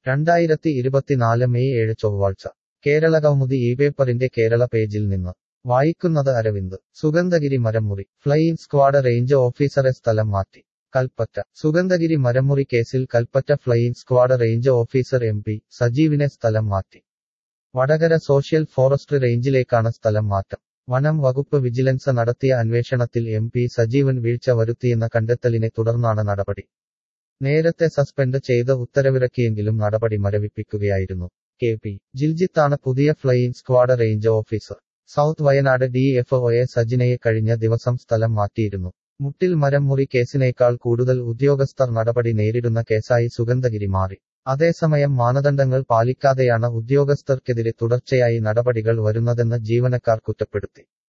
രണ്ടായിരത്തി ഇരുപത്തിനാല് മെയ് ഏഴ് ചൊവ്വാഴ്ച കേരളകൗമുദി ഈ പേപ്പറിന്റെ കേരള പേജിൽ നിന്ന് വായിക്കുന്നത് അരവിന്ദ് സുഗന്ധഗിരി മരമുറി ഫ്ലൈയിങ് സ്ക്വാഡ് റേഞ്ച് ഓഫീസറെ സ്ഥലം മാറ്റി കൽപ്പറ്റ സുഗന്ധഗിരി മരമുറി കേസിൽ Kalpetta flying squad range officer M P സജീവിനെ സ്ഥലം മാറ്റി വടകര സോഷ്യൽ ഫോറസ്റ്റ് റേഞ്ചിലേക്കാണ് സ്ഥലം മാറ്റം വനം വകുപ്പ് വിജിലൻസ് നടത്തിയ അന്വേഷണത്തിൽ എം പി സജീവൻ വീഴ്ച വരുത്തിയെന്ന കണ്ടെത്തലിനെ തുടർന്നാണ് നടപടി നേരത്തെ സസ്പെൻഡ് ചെയ്ത് ഉത്തരവിറക്കിയെങ്കിലും നടപടി മരവിപ്പിക്കുകയായിരുന്നു കെ പി ജിൽജിത്താണ് പുതിയ flying squad range officer south Wayanad D F ഒയെ സജിനയെ കഴിഞ്ഞ ദിവസം സ്ഥലം മാറ്റിയിരുന്നു മുട്ടിൽ മരം മുറി കേസിനേക്കാൾ കൂടുതൽ ഉദ്യോഗസ്ഥർ നടപടി നേരിടുന്ന കേസായി സുഗന്ധഗിരി മാറി അതേസമയം മാനദണ്ഡങ്ങൾ പാലിക്കാതെയാണ് ഉദ്യോഗസ്ഥർക്കെതിരെ തുടർച്ചയായി നടപടികൾ വരുന്നതെന്ന് ജീവനക്കാർ കുറ്റപ്പെടുത്തി